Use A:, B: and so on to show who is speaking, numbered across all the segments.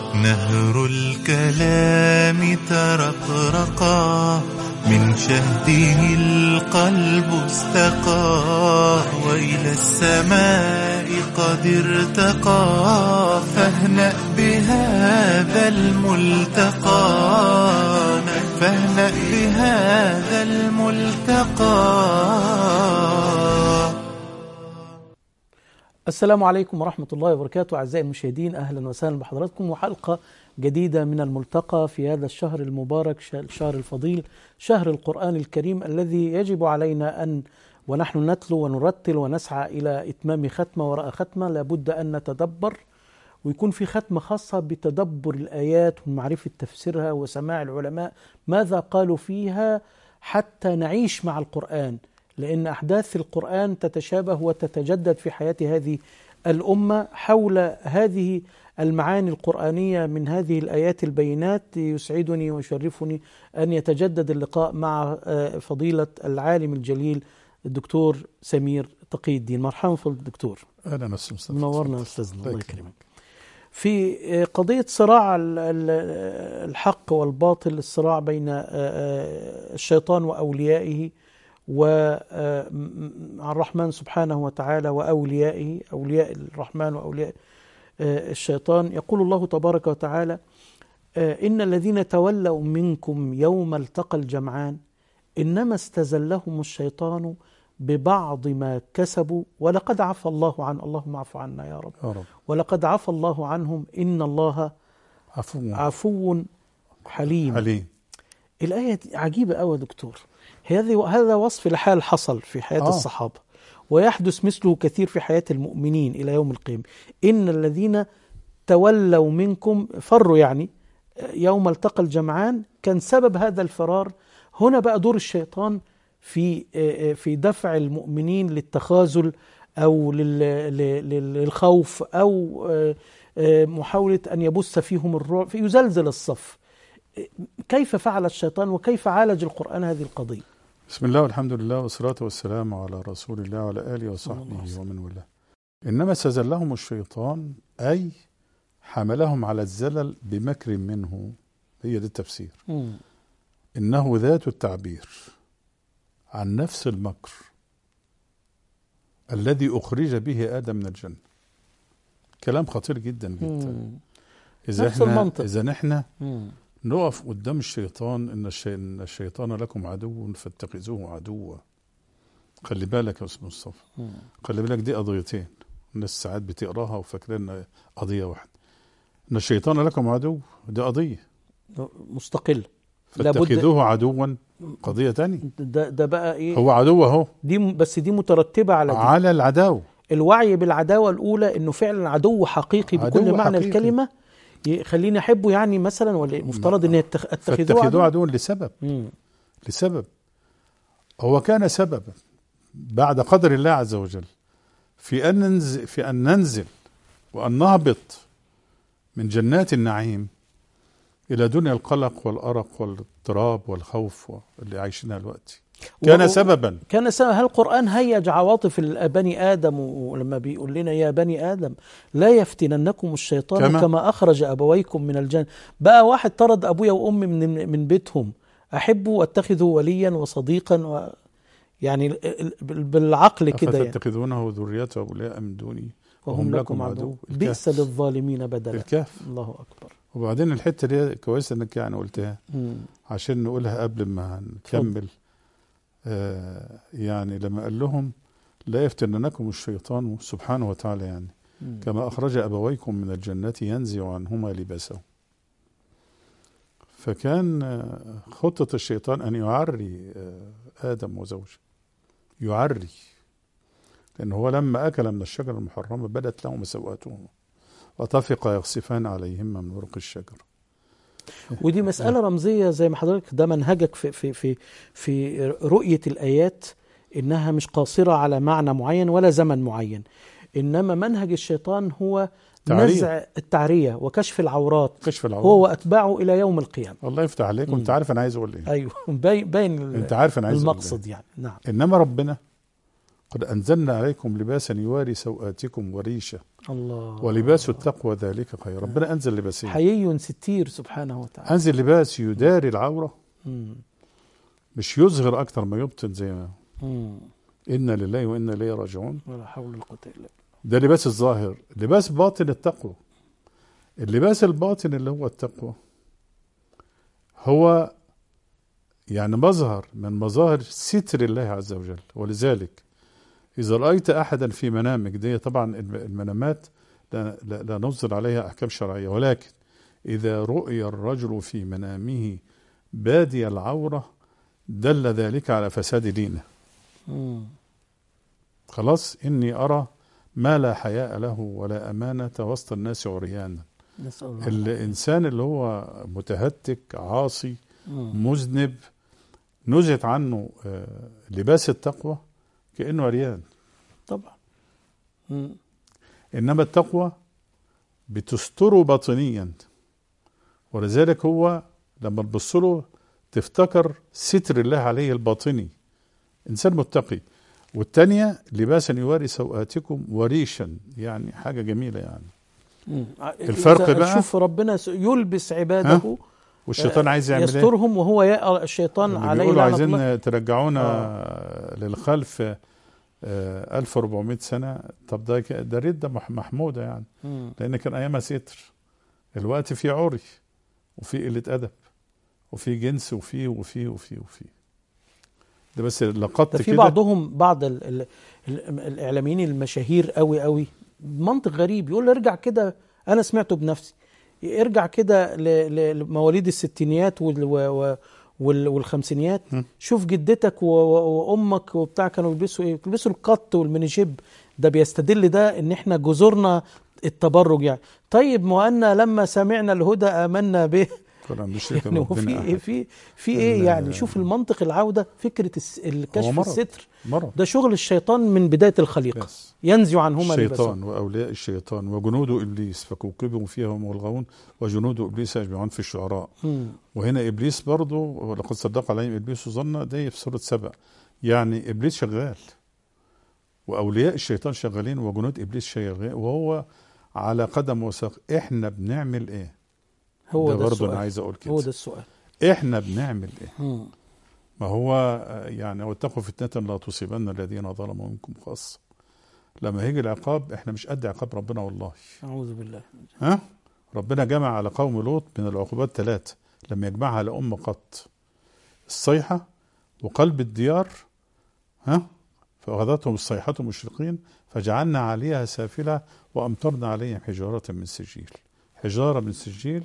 A: نهر الكلام ترقرقا من شهده القلب استقى وإلى السماء قد ارتقى فاهنأ بهذا الملتقى فاهنأ بهذا الملتقى
B: السلام عليكم ورحمة الله وبركاته أعزائي المشاهدين أهلا وسهلا بحضراتكم وحلقة جديدة من الملتقى في هذا الشهر المبارك الشهر الفضيل شهر القرآن الكريم الذي يجب علينا أن ونحن نتلو ونرتل ونسعى إلى إتمام ختمة وراء ختمة لابد أن نتدبر ويكون في ختمة خاصة بتدبر الآيات ومعرفة تفسيرها وسماع العلماء ماذا قالوا فيها حتى نعيش مع القرآن لأن أحداث القرآن تتشابه وتتجدد في حياة هذه الأمة حول هذه المعاني القرآنية من هذه الآيات البينات يسعدني ويشرفني أن يتجدد اللقاء مع فضيلة العالم الجليل الدكتور سمير تقي الدين مرحبا فضل الدكتور
C: اهلا استاذ
B: منورنا استاذنا الله
C: الله
B: يكرمك في قضية صراع ال- ال- الحق والباطل الصراع بين الشيطان وأوليائه والرحمن سبحانه وتعالى وأوليائه أولياء الرحمن وأولياء الشيطان يقول الله تبارك وتعالى إن الذين تولوا منكم يوم التقى الجمعان إنما استزلهم الشيطان ببعض ما كسبوا ولقد عفى الله عن اللهم اعف عنا يا رب
C: يا رب
B: ولقد عفى الله عنهم إن الله
C: عفو
B: عفو حليم
C: حليم
B: الآية دي عجيبة أوي يا دكتور هذه هذا وصف لحال حصل في حياة
C: آه.
B: الصحابة ويحدث مثله كثير في حياة المؤمنين إلى يوم القيامة إن الذين تولوا منكم فروا يعني يوم التقى الجمعان كان سبب هذا الفرار هنا بقى دور الشيطان في في دفع المؤمنين للتخاذل أو لل- لل- للخوف أو محاولة أن يبث فيهم الرعب فيزلزل الصف كيف فعل الشيطان وكيف عالج القرآن هذه القضية
C: بسم الله والحمد لله والصلاة والسلام على رسول الله وعلى آله
B: الله
C: وصحبه
B: وسلم.
C: ومن والاه إنما استزلهم الشيطان أي حملهم على الزلل بمكر منه هي دي التفسير إنه ذات التعبير عن نفس المكر الذي أخرج به آدم من الجنة كلام خطير جدا جدا
B: مم.
C: إذا
B: نفس
C: احنا
B: المنطق.
C: إذا احنا
B: مم.
C: نقف قدام الشيطان ان الشي... ان الشيطان لكم عدو فاتخذوه عدوا خلي بالك يا استاذ مصطفى
B: مم.
C: خلي بالك دي قضيتين الناس ساعات بتقراها وفاكرين قضيه واحده ان الشيطان لكم عدو دي قضيه
B: مستقل لابد
C: فاتخذوه عدوا قضيه تانية
B: ده, ده بقى ايه
C: هو عدو اهو
B: دي م- بس دي مترتبة على دي
C: على العداوه
B: الوعي بالعداوة الأولى إنه فعلا عدو حقيقي بكل
C: عدو
B: معنى
C: حقيقي.
B: الكلمة يخليني أحبه يعني مثلا ولا المفترض إن يتخ- اتخذوه
C: فاتخذوه
B: عدو
C: عدوا لسبب
B: مم.
C: لسبب هو كان سببا بعد قدر الله عز وجل في أن ننزل في أن ننزل وأن نهبط من جنات النعيم إلى دنيا القلق والأرق والاضطراب والخوف اللي عايشينها دلوقتي كان
B: و-
C: سببا
B: كان سبب هل القرآن هيج عواطف ال- بني آدم ولما بيقول لنا يا بني آدم لا يفتننكم الشيطان
C: كما-
B: كما, كما أخرج أبويكم من الجنة بقى واحد طرد أبويا وأمي من من بيتهم أحبه وأتخذه وليا وصديقا و يعني ال- ال- بال- بالعقل كده يعني
C: أفتتخذونه وذريته أولياء من دوني
B: وهم لكم عدو بئس
C: الكهف
B: للظالمين بدلا
C: الكهف
B: الله أكبر
C: وبعدين الحتة دي كويسة إنك يعني قلتها
B: مم.
C: عشان نقولها قبل ما نكمل آه يعني لما قال لهم لا يفتننكم الشيطان سبحانه وتعالى يعني
B: مم.
C: كما أخرج أبويكم من الجنة ينزع عنهما لباسهم فكان آه، خطة الشيطان أن يعري آه، آدم وزوجه يعري لأن هو لما أكل من الشجرة المحرمة بدت لهما سوآتهما وطفقا يخصفان عليهما من ورق الشجرة
B: ودي مسألة رمزية زي ما حضرتك ده منهجك في في في في رؤية الآيات إنها مش قاصرة على معنى معين ولا زمن معين إنما منهج الشيطان هو
C: تعرية.
B: نزع التعرية وكشف العورات
C: كشف العورة
B: هو وأتباعه إلى يوم القيامة
C: الله يفتح عليك وانت
B: مم.
C: عارف انا عايز اقول ايه
B: أيوه باين باين ال-
C: انت عارف انا عايز اقول
B: المقصد يعني نعم
C: إيه. انما ربنا قد أنزلنا عليكم لباسا يواري سوآتكم وريشة
B: الله
C: ولباس التقوى ذلك خير ربنا أنزل لباسين
B: حيي ستير سبحانه وتعالى
C: أنزل لباس يداري العورة
B: مم.
C: مش يظهر أكتر ما يبطن زي ما
B: مم.
C: إنا لله وإنا إليه راجعون
B: ولا حول ولا قوة إلا بالله
C: ده لباس الظاهر لباس باطن التقوى اللباس الباطن اللي هو التقوى هو يعني مظهر من مظاهر ستر الله عز وجل ولذلك إذا رأيت أحدا في منامك دي طبعا الم- المنامات لا, لا, لا نصدر عليها أحكام شرعية ولكن إذا رؤي الرجل في منامه بادي العورة دل ذلك على فساد دينه
B: مم.
C: خلاص إني أرى ما لا حياء له ولا أمانة وسط الناس عريانا
B: نسأل الله
C: الإنسان اللي هو متهتك عاصي
B: مم.
C: مذنب نزعت عنه آه، لباس التقوى كأنه عريان
B: طبعا مم.
C: إنما التقوى بتستره باطنيا ولذلك هو لما تبص له تفتكر ستر الله عليه الباطني إنسان متقي والتانية لباسا يواري سوآتكم وريشا يعني حاجة جميلة يعني
B: مم.
C: الفرق
B: إذا
C: بقى-
B: شوف ربنا س- يلبس عباده
C: والشيطان عايز يعمل ايه؟
B: يسترهم وهو يا الشيطان
C: اللي
B: عليه
C: بيقولوا
B: لعنة الله
C: عايزين ترجعونا للخلف آه، 1400 سنة طب ده ك- ده ردة مح- محمودة يعني
B: مم.
C: لأن كان أيامها ستر الوقت في عري وفي قلة أدب وفي جنس وفي وفي وفي وفي ده بس لقطت
B: ده في
C: كده
B: بعضهم بعض ال ال ال الاعلاميين المشاهير قوي قوي منطق غريب يقول ارجع كده انا سمعته بنفسي ارجع كده ل- ل- لمواليد الستينيات وال و- و- وال- والخمسينيات
C: م.
B: شوف جدتك و- و- وامك وبتاع كانوا بيلبسوا ايه بيلبسوا القط والمنيجيب ده بيستدل ده ان احنا جذورنا التبرج يعني طيب ما أن لما سمعنا الهدى امنا به
C: كنا بنشرك
B: يعني هو
C: بربنا
B: في ايه
C: أحد.
B: في في ايه
C: ال-
B: يعني شوف المنطق العوده فكره الس- الكشف
C: هو مرض.
B: الستر
C: مرض
B: ده شغل الشيطان من بدايه الخليقه
C: بس
B: ينزع عنهما لباسهم
C: الشيطان وأولياء الشيطان وجنود إبليس فكوكبهم فيها هم والغون وجنود إبليس أجمعون في الشعراء
B: مم.
C: وهنا إبليس برضه ولقد صدق عليهم إبليس ظن ده في سورة سبع يعني إبليس شغال وأولياء الشيطان شغالين وجنود إبليس شغالين وهو على قدم وساق إحنا بنعمل إيه
B: هو
C: ده
B: ده
C: برضه
B: السؤال
C: أنا عايز أقول كده
B: هو ده السؤال
C: إحنا بنعمل إيه
B: مم.
C: ما هو آه، يعني واتقوا فتنة لا تصيبن الذين ظلموا منكم خاصة لما هيجي العقاب احنا مش قد عقاب ربنا والله
B: اعوذ بالله
C: ها ربنا جمع على قوم لوط من العقوبات ثلاثة لما يجمعها على أم قط الصيحة وقلب الديار ها فأخذتهم الصيحة مشرقين فجعلنا عليها سافلة وأمطرنا عليهم حجارة من سجيل حجارة من سجيل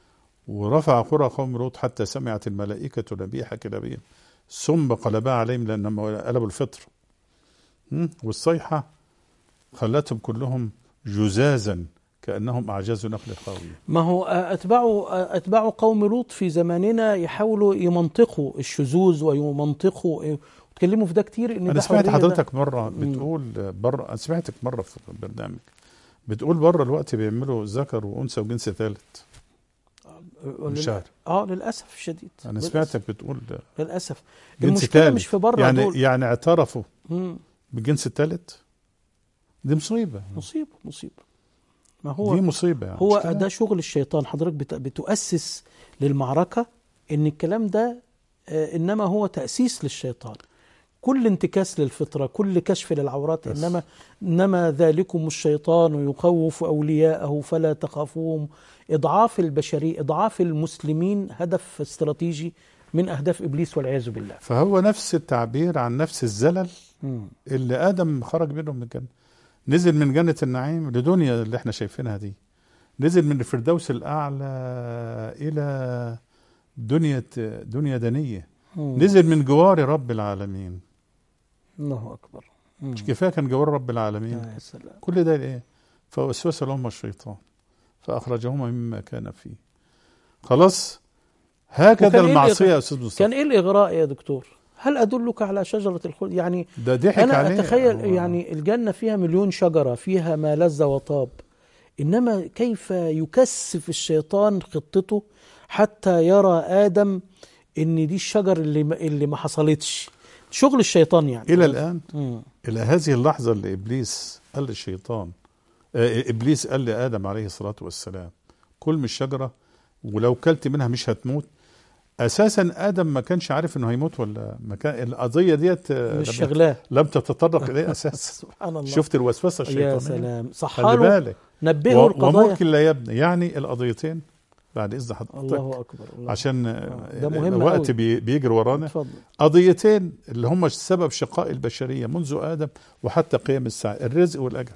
C: ورفع قرى قوم لوط حتى سمعت الملائكة نبيح كلابهم ثم قلبها عليهم لأنهم قلبوا الفطر م? والصيحة خلتهم كلهم جزازا كأنهم أعجاز نخل خاوية
B: ما هو اتباع اتباع قوم لوط في زماننا يحاولوا يمنطقوا الشذوذ ويمنطقوا وتكلموا في ده كتير ان
C: أنا
B: ده
C: سمعت
B: حرية ده.
C: حضرتك مرة
B: مم.
C: بتقول بره أنا سمعتك مرة في برنامج بتقول بره الوقت بيعملوا ذكر وأنثى وجنس ثالث مش
B: لل-
C: عارف
B: اه للاسف الشديد
C: أنا
B: للأسف.
C: سمعتك بتقول
B: للاسف
C: جنس
B: المشكله
C: ثالث
B: مش في بره
C: يعني
B: دول
C: يعني اعترفوا
B: مم.
C: بالجنس الثالث دي مصيبة
B: مصيبه مصيبه ما هو
C: دي مصيبة يعني
B: هو
C: مش كده؟
B: ده شغل الشيطان حضرتك بت- بتؤسس للمعركة ان الكلام ده آه، انما هو تأسيس للشيطان كل انتكاس للفطرة كل كشف للعورات
C: بس.
B: انما انما ذلكم الشيطان يخوف اولياءه فلا تخافوهم اضعاف البشرية اضعاف المسلمين هدف استراتيجي من اهداف ابليس والعياذ بالله
C: فهو نفس التعبير عن نفس الزلل
B: مم.
C: اللي ادم خرج منه من الجنه نزل من جنه النعيم لدنيا اللي احنا شايفينها دي نزل من الفردوس الاعلى الى دنيا دنيا دنيه
B: مم.
C: نزل من جوار رب العالمين
B: الله اكبر مم.
C: مش كفايه كان جوار رب العالمين
B: يا سلام
C: كل ده ايه فوسوس لهما الشيطان فاخرجهما مما كان فيه خلاص هكذا
B: وكان إيه
C: المعصيه
B: اللي-
C: يا استاذ مصطفى
B: كان ايه الاغراء يا دكتور هل ادلك على شجره الخلد يعني
C: ده ضحك
B: انا
C: عليه
B: اتخيل
C: هو-
B: يعني الجنه فيها مليون شجره فيها ما لذ وطاب انما كيف يكثف الشيطان خطته حتى يرى ادم ان دي الشجر اللي ما اللي ما حصلتش شغل الشيطان يعني
C: الى الان
B: مم.
C: إلى هذه اللحظة اللي إبليس قال للشيطان آه، إبليس قال لآدم عليه الصلاة والسلام كل من الشجرة ولو كلت منها مش هتموت أساسا آدم ما كانش عارف إنه هيموت ولا ما كان القضية ديت آه،
B: مش
C: لم-
B: شغلاه
C: لم تتطرق إليه أساسا
B: سبحان الله
C: شفت الوسوسة
B: يا
C: الشيطانية
B: سلام
C: خلي
B: صحاله
C: بالك
B: نبهه
C: و-
B: القضايا
C: وملك لا يبنى يعني القضيتين بعد إذن حضرتك
B: الله اكبر الله
C: عشان
B: آه، ده مهم
C: الوقت
B: أوي.
C: بي- بيجري ورانا
B: اتفضل
C: قضيتين اللي هم سبب شقاء البشرية منذ آدم وحتى قيام الساعة الرزق والأجل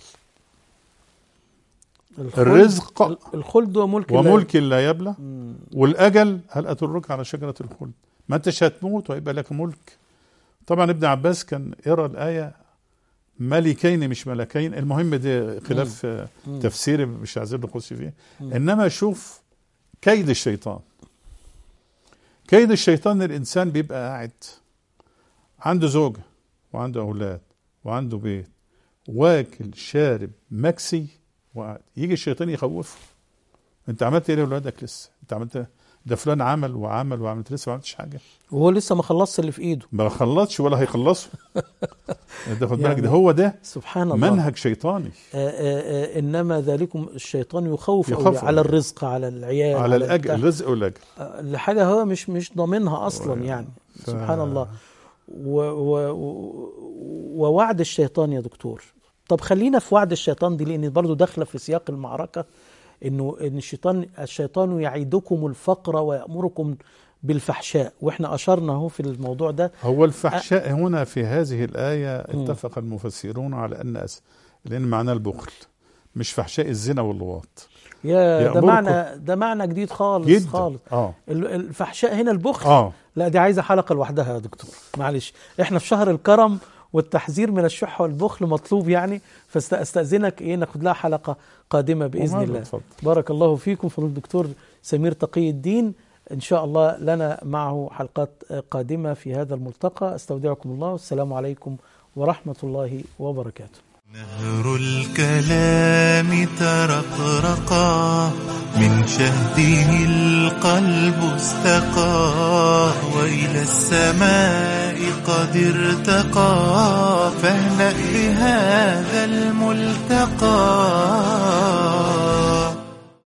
B: الخلد-
C: الرزق
B: ال- الخلد وملك الله.
C: وملك لا يبلى
B: مم.
C: والأجل هل أدلك على شجرة الخلد ما أنتش هتموت ويبقى لك ملك طبعا ابن عباس كان يرى الآية ملكين مش ملكين المهم دي خلاف آه،
B: مم.
C: تفسيري مش عايزين نخش فيه
B: مم.
C: إنما شوف كيد الشيطان كيد الشيطان الإنسان بيبقى قاعد عنده زوجة وعنده أولاد وعنده بيت واكل شارب مكسي وقاعد يجي الشيطان يخوفه انت عملت ايه لاولادك لسه انت عملت ده فلان عمل وعمل وعمل انت لسه ما عملتش حاجه
B: وهو لسه ما خلصش اللي في ايده
C: ما خلصش ولا هيخلصه ده خد بالك
B: يعني
C: ده هو ده
B: سبحان الله
C: منهج شيطاني
B: آه، آه، آه، انما ذلكم الشيطان يخوف,
C: يخوف
B: أولياء على
C: أولياء.
B: الرزق على العيال
C: على الاجل
B: البتاع.
C: الرزق والاجل
B: آه، لحاجه هو مش مش ضامنها اصلا يعني
C: ف-
B: سبحان الله و و و ووعد الشيطان يا دكتور طب خلينا في وعد الشيطان دي لان برضو داخله في سياق المعركه انه ان الشيطان الشيطان يعيدكم الفقر ويامركم بالفحشاء واحنا اشرنا اهو في الموضوع ده
C: هو الفحشاء هنا في هذه الآية اتفق المفسرون على أن أس... لأن معناه البخل مش فحشاء الزنا واللواط
B: يا ده
C: يأمركم-
B: معنى ده معنى جديد خالص
C: جدا
B: خالص
C: اه
B: ال- الفحشاء هنا البخل
C: اه
B: لا دي عايزه حلقه لوحدها يا دكتور معلش احنا في شهر الكرم والتحذير من الشح والبخل مطلوب يعني فاستاذنك ايه ناخد لها حلقه قادمه باذن
C: وماله،
B: الله
C: اتفضل.
B: بارك الله فيكم فضيله الدكتور سمير تقي الدين ان شاء الله لنا معه حلقات قادمه في هذا الملتقى استودعكم الله والسلام عليكم ورحمه الله وبركاته
A: نهر الكلام ترقرقا من شهده القلب استقى وإلى السماء قد ارتقى فاهنأ بهذا الملتقى